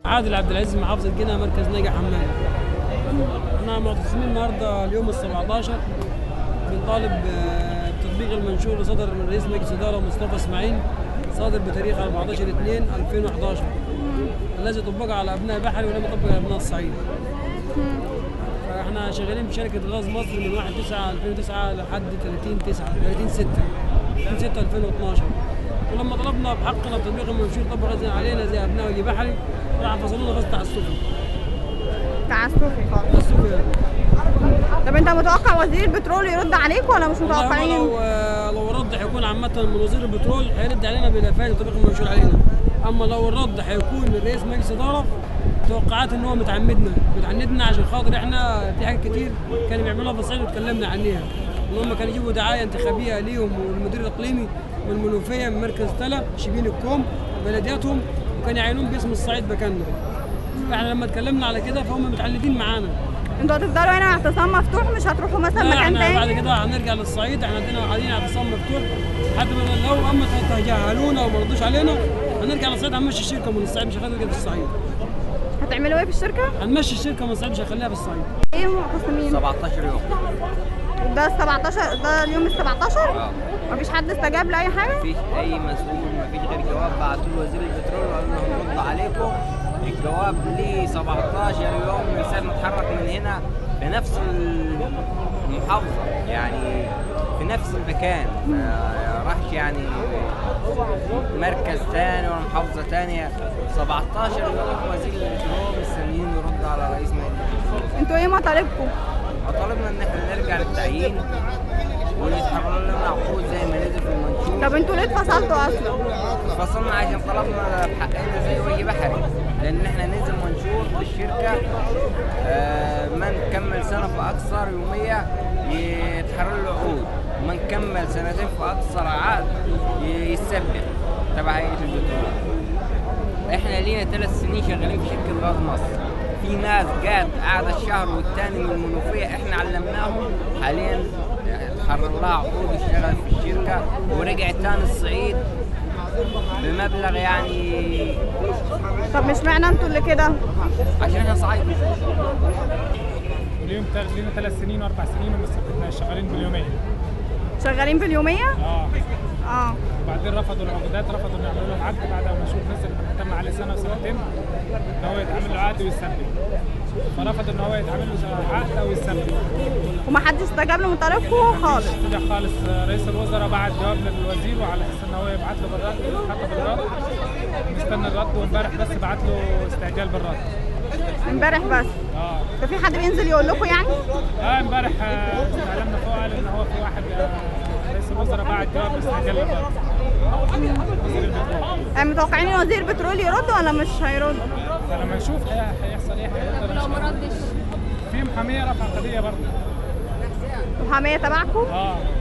عادل عبد العزيز محافظ الجنة مركز ناجي حمام احنا معتصمين النهارده اليوم ال 17 بنطالب آه، بتطبيق المنشور اللي صدر من رئيس مجلس الاداره مصطفى اسماعيل صادر بتاريخ 14 2 2011 الذي طبق على ابناء بحري ولم يطبق على ابناء الصعيد فاحنا شغالين بشركه غاز مصر من 1 9 2009 لحد 30 9 30 6 30 6 2012 ولما طلبنا بحقنا بتطبيق المنشور طبق غاز علينا زي ابناء وجي بحري راح فصلونا غاز تعسفي تعسفي خالص تعسفي يعني. طب انت متوقع وزير البترول يرد عليك ولا مش والله هو متوقعين لو آه، لو الرد هيكون عامة من وزير البترول هيرد علينا بلا فائدة طبق المنشور علينا أما لو الرد هيكون من رئيس مجلس إدارة توقعات إن هو متعمدنا متعمدنا عشان خاطر إحنا في حاجات كتير كانوا بيعملوها في الصعيد واتكلمنا عنيها إن هم كانوا يجيبوا دعاية انتخابية ليهم والمدير الإقليمي من المنوفية من مركز تلا شبين الكوم بلدياتهم وكانوا يعينون باسم الصعيد مكاننا فإحنا لما اتكلمنا على كده فهم متعندين معانا انتوا هتفضلوا هنا اعتصام مفتوح مش هتروحوا مثلا لا مكان احنا بعد تاني كده هنرجع للصعيد احنا عندنا قاعدين اعتصام مفتوح لحد ما لو اما تجاهلونا وما ردوش علينا هنرجع للصعيد هنمشي الشركه من الصعيد مش هنخليها في الصعيد هتعملوا ايه في الشركه؟ هنمشي الشركه من الصعيد مش هنخليها في الصعيد ايه معتصمين 17 يوم ده ال 17 ده اليوم ال 17 اه مفيش حد استجاب لاي حاجه مفيش اي مسؤول مفيش غير جواب بعتوه لوزير البترول وقالوا له هنرد عليكم الجواب ليه 17 يوم من ساعه ما اتحرك من هنا في نفس المحافظه يعني في نفس المكان ما راحش يعني مركز تاني ولا محافظه تانية 17 يوم وزير البترول مستنيين يرد على رئيس مجلس انتوا ايه مطالبكم؟ وطلبنا ان احنا نرجع للتعيين ويتحرر لنا عقود زي ما نزل في المنشور طب انتوا ليه اتفصلتوا اصلا؟ فصلنا عشان طلبنا بحقنا زي وجه بحري لان احنا نزل منشور في الشركه آه، من كمل سنه في اكثر يوميه يتحرر له عقود ومن كمل سنتين في اكثر عقد ي- يتثبت تبع هيئه البترول احنا لينا ثلاث سنين شغالين في شركه غاز مصر في ناس جات قاعده الشهر والتاني من المنوفيه احنا علمناهم حاليا اتحرر لها عقود اشتغلت في الشركه ورجعت تاني الصعيد بمبلغ يعني طب مش معنى انتوا اللي كده؟ عشان احنا صعيد واليوم تا- لينا ثلاث سنين واربع سنين ومس- شغالين باليوميه شغالين باليوميه؟ اه اه وبعدين رفضوا العقودات رفضوا انه يعملوا لهم عقد بعد ما شوف نزل تم عليه سنه وسنتين ان هو يتعمل له عقد ويثبت فرفض ان هو يتعمل له عقد او يثبت ومحدش استجاب لمطالبكم خالص طلع خالص رئيس الوزراء بعت جواب للوزير وعلى اساس ان هو يبعت له بالرد حتى بالرد مستني الرد وامبارح بس بعت له استعجال بالرد امبارح بس اه ده في حد بينزل يقول لكم يعني؟ اه امبارح آه، استعلمنا فوق قال ان هو في واحد آه، رئيس الوزراء بعت جواب باستعجال بالرد وزير البترول يعني متوقعين ان وزير البترول يرد ولا مش هيرد؟ فلما نشوف هي- هيحصل ايه هيقدر لو ما ردش في محاميه رفع قضيه برضه محاميه تبعكم؟ اه